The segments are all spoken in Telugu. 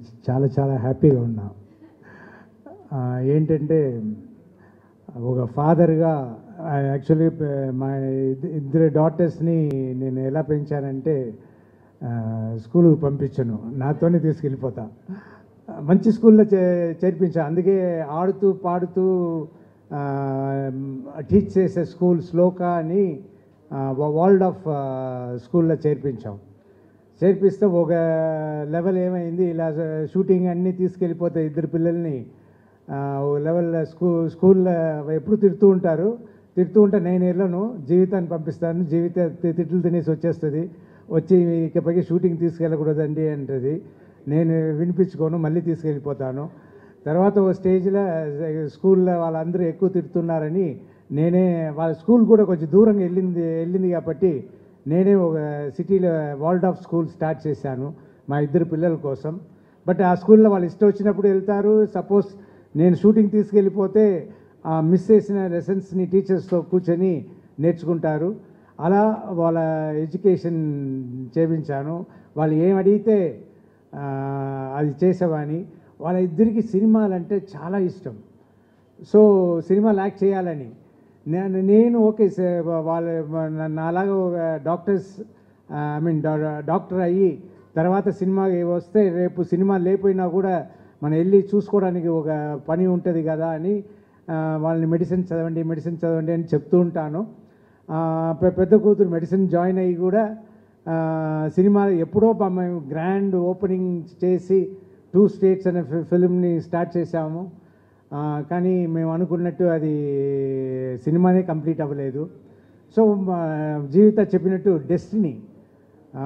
చాలా చాలా హ్యాపీగా ఉన్నా ఆ, ఏంటంటే ఒక ఫాదర్గా యాక్చువల్లీ మా ఇద్ద- ఇద్దరు డాటర్స్ని నేను ఎలా పెంచానంటే స్కూల్కి పంపించను నాతోనే తీసుకెళ్ళిపోతా మంచి స్కూల్లో చే చేర్పించా అందుకే ఆడుతూ పాడుతూ టీచ్ చేసే స్కూల్ శ్లోక అని వరల్డ్ ఆఫ్ స్కూల్లో చేర్పించాం చేర్పిస్తే ఒక లెవెల్ ఏమైంది ఇలా షూటింగ్ అన్నీ తీసుకెళ్ళిపోతే ఇద్దరు పిల్లల్ని ఆ, ఓ లెవెల్ స్కూ స్కూల్లో ఎప్పుడు తిడుతూ ఉంటారు తిడుతూ ఉంటే నేను వెళ్ళను జీవితాన్ని పంపిస్తాను జీవిత తి- తిట్లు తినేసి వచ్చేస్తుంది వచ్చి ఇకపైకి షూటింగ్ తీసుకెళ్ళకూడదండి అంటది నేను వినిపించుకోను మళ్ళీ తీసుకెళ్ళిపోతాను తర్వాత ఒక స్టేజ్లో స్కూల్లో వాళ్ళందరూ ఎక్కువ తిడుతున్నారని నేనే వాళ్ళ స్కూల్ కూడా కొంచెం దూరంగా వెళ్ళింది వెళ్ళింది కాబట్టి నేనే ఒక సిటీలో వరల్డ్ ఆఫ్ స్కూల్ స్టార్ట్ చేశాను మా ఇద్దరు పిల్లల కోసం బట్ ఆ స్కూల్లో వాళ్ళు ఇష్టం వచ్చినప్పుడు వెళ్తారు సపోజ్ నేను షూటింగ్ తీసుకెళ్ళిపోతే ఆ మిస్ చేసిన లెసన్స్ని టీచర్స్తో కూర్చొని నేర్చుకుంటారు అలా వాళ్ళ ఎడ్యుకేషన్ చేపించాను వాళ్ళు ఏం అడిగితే ఆ, అది చేసేవాని వాళ్ళ ఇద్దరికి సినిమాలంటే చాలా ఇష్టం సో సినిమాలు యాక్ట్ చేయాలని నేను నేను ఓకే సార్ వాళ్ళ నా- అలాగా ఒక డాక్టర్స్ ఐ మీన్ డాక్టర్ అయ్యి తర్వాత సినిమా వస్తే రేపు సినిమా లేకపోయినా కూడా మనం వెళ్ళి చూసుకోవడానికి ఒక పని ఉంటుంది కదా అని ఆ, వాళ్ళని మెడిసిన్ చదవండి మెడిసిన్ చదవండి అని చెప్తూ ఉంటాను ఆ, పె- పెద్ద కూతురు మెడిసిన్ జాయిన్ అయ్యి కూడా ఆ, సినిమా ఎప్పుడో ప- మేము గ్రాండ్ ఓపెనింగ్ చేసి టూ స్టేట్స్ అనే ఫి- ఫిల్మ్ని స్టార్ట్ చేశాము ఆ, కానీ మేము అనుకున్నట్టు అది సినిమానే కంప్లీట్ అవ్వలేదు సో మా జీవిత చెప్పినట్టు డెస్టినీ ఆ,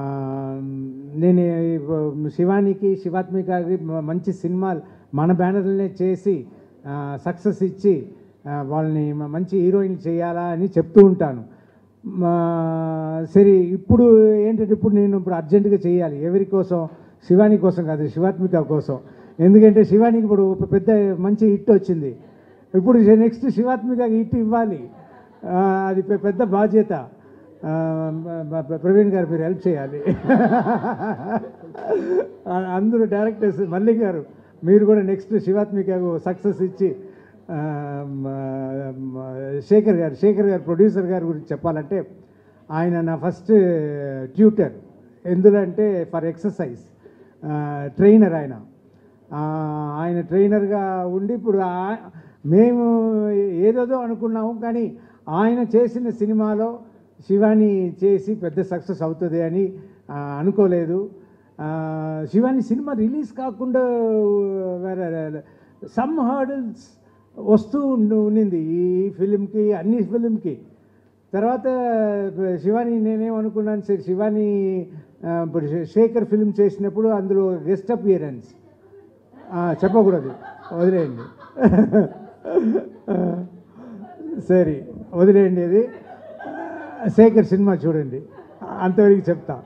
నేను ఈ శివానికి శివాత్మికకి మ- మంచి సినిమాలు మన బ్యానర్లనే చేసి సక్సెస్ ఇచ్చి ఆ, వాళ్ళని మ- మంచి హీరోయిన్ చేయాలా అని చెప్తూ ఉంటాను మా సరే ఇప్పుడు ఏంటంటే ఇప్పుడు నేను ఇప్పుడు అర్జెంటుగా చేయాలి ఎవరి కోసం శివాని కోసం కాదు శివాత్మిక కోసం ఎందుకంటే శివానికి ఇప్పుడు ఒక పెద్ద మంచి హిట్ వచ్చింది ఇప్పుడు నెక్స్ట్ శివాత్మిక హిట్ ఇవ్వాలి ఆ, అది పె- పెద్ద బాధ్యత ఆ, బ- బ- ప్రవీణ్ గారు మీరు హెల్ప్ చేయాలి ఆ, అందరూ డైరెక్టర్స్ మల్లిక్ గారు మీరు కూడా నెక్స్ట్ శివాత్మికకు సక్సెస్ ఇచ్చి ఆ, మ- మ- శేఖర్ గారు శేఖర్ గారు ప్రొడ్యూసర్ గారి గురించి చెప్పాలంటే ఆయన నా ఫస్ట్ ట్యూటర్ ఎందులో అంటే ఫర్ ఎక్సర్సైజ్ ట్రైనర్ ఆయన ఆ, ఆయన ట్రైనర్గా ఉండి ఇప్పుడు ఆ- మేము ఏదేదో అనుకున్నాము కానీ ఆయన చేసిన సినిమాలో శివాని చేసి పెద్ద సక్సెస్ అవుతుంది అని ఆ, అనుకోలేదు ఆ, శివాని సినిమా రిలీజ్ కాకుండా వేరే సమ్ హర్డల్స్ వస్తూ ఉండి ఉండింది ఈ ఫిలింకి అన్ని ఫిలింకి తర్వాత శివాని నేనేమనుకున్నాను సరే శివాని ఆ, ఇప్పుడు శేఖర్ ఫిలిం చేసినప్పుడు అందులో గెస్ట్ అపియరెన్స్ చెప్పకూడదు వదిలేయండి సరే వదిలేయండి అది శేఖర్ సినిమా చూడండి అంతవరకు చెప్తా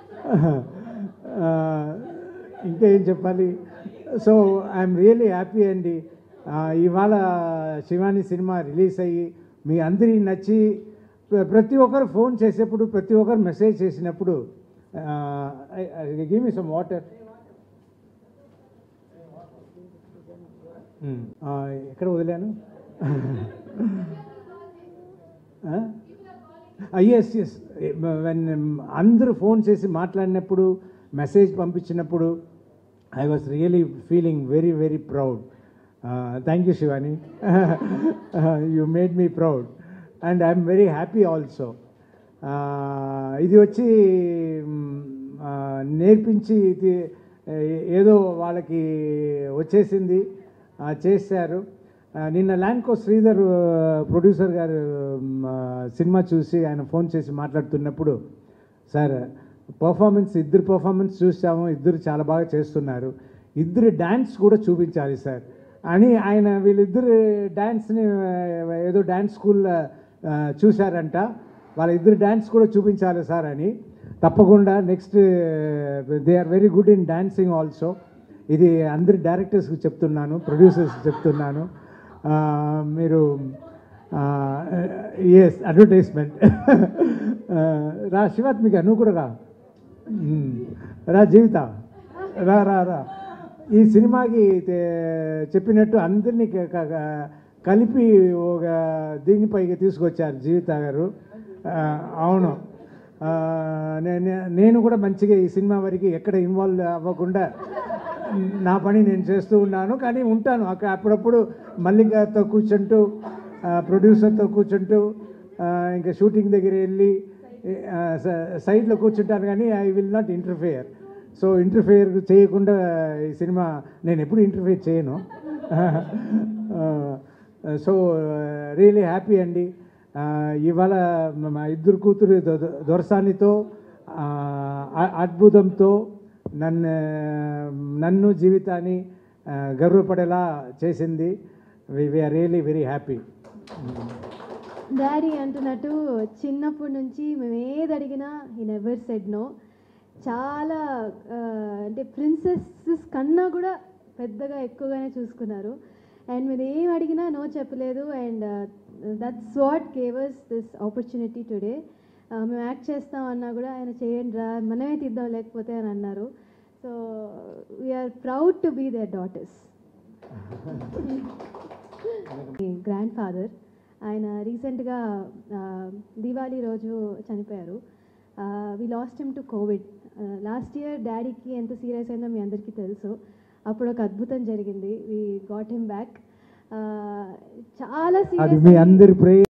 ఆ, ఇంకా ఏం చెప్పాలి సో ఐఎమ్ రియలీ హ్యాపీ అండి ఆ, ఇవాళ శివాని సినిమా రిలీజ్ అయ్యి మీ అందరికీ నచ్చి ప్ర- ప్రతి ఒక్కరు ఫోన్ చేసేప్పుడు ప్రతి ఒక్కరు మెసేజ్ చేసినప్పుడు గివ్ మీ సమ్ వాటర్ ఎక్కడ వదిలాను ఎస్ ఎస్ వెన్ అందరూ ఫోన్ చేసి మాట్లాడినప్పుడు మెసేజ్ పంపించినప్పుడు I was really feeling very very proud thank you Shivani you made me proud and I'm very happy also ఇది వచ్చి మ్, ఆ, నేర్పించి ఇది ఏ- ఏదో వాళ్ళకి వచ్చేసింది ఆ, చేశారు ఆ, నిన్న ల్యాండ్కో శ్రీధర్ ప్రొడ్యూసర్ గారు మ్, ఆ, సినిమా చూసి ఆయన ఫోన్ చేసి మాట్లాడుతున్నప్పుడు సార్ పర్ఫార్మెన్స్ ఇద్దరు పర్ఫార్మెన్స్ చూసాము ఇద్దరు చాలా బాగా చేస్తున్నారు ఇద్దరు డ్యాన్స్ కూడా చూపించాలి సార్ అని ఆయన వీళ్ళిద్దరు డ్యాన్స్ని ఆ, ఏదో డ్యాన్స్ స్కూల్లో ఆ, చూశారంట వాళ్ళ ఇద్దరు డ్యాన్స్ కూడా చూపించాలి సార్ అని తప్పకుండా next they are very good in dancing also ఇది అందరి డైరెక్టర్స్కి చెప్తున్నాను ప్రొడ్యూసర్స్కి చెప్తున్నాను ఆ, మీరు ఎస్ అడ్వర్టైజ్మెంట్ రా శివాత్మిక నువ్వు కూడా రా మ్మ్. రా జీవిత రా రా రా ఈ సినిమాకి తే- చెప్పినట్టు అందరినీ క- క- క- కలిపి ఒక దీనిపైకి తీసుకొచ్చారు జీవిత గారు ఆ, అవును ఆ, నే- నే- నేను కూడా మంచిగా ఈ సినిమా వరకు ఎక్కడ ఇన్వాల్వ్ అవ్వకుండా నా పని నేను చేస్తూ ఉన్నాను కానీ ఉంటాను అక్కడ అప్పుడప్పుడు మల్లికతో కూర్చుంటూ ఆ, ప్రొడ్యూసర్తో కూర్చుంటూ ఆ, ఇంకా షూటింగ్ దగ్గర వెళ్ళి ఆ, స- సైడ్లో కూర్చుంటాను కానీ I will not interfere so interfere చేయకుండా ఈ సినిమా నేను ఎప్పుడు ఇంటర్ఫియర్ చేయను సో రియలీ హ్యాపీ అండి ఆ, ఇవాళ మా ఇద్దరు కూతురు దొ- దొ- దొరసానితో ఆ, అ- అద్భుతంతో నన్ను నన్ను జీవితాన్ని ఆ, గర్వపడేలా చేసింది we are really very happy daddy అంటున్నట్టు చిన్నప్పటి నుంచి మేము ఏది అడిగినా ఈ నెవర్ సెడ్ నో చాలా ఆ, అంటే ప్రిన్సెస్ కన్నా కూడా పెద్దగా ఎక్కువగానే చూసుకున్నారు అండ్ మీరు ఏం అడిగినా నో చెప్పలేదు and that's what gave us this opportunity today మేము యాక్ట్ చేస్తాం అన్నా కూడా ఆయన చేయండి రా మనమే తీద్దాం లేకపోతే అని అన్నారు so we are proud to be their daughters grandfather ఆయన రీసెంట్గా దివాళీ రోజు చనిపోయారు we lost him to covid last year డాడీకి ఎంత సీరియస్ అయిందో మీ అందరికీ తెలుసు అప్పుడు ఒక అద్భుతం జరిగింది వి గాట్ హిమ్ బ్యాక్ చాలా అది మీ సీరియస్ అందరి ప్రే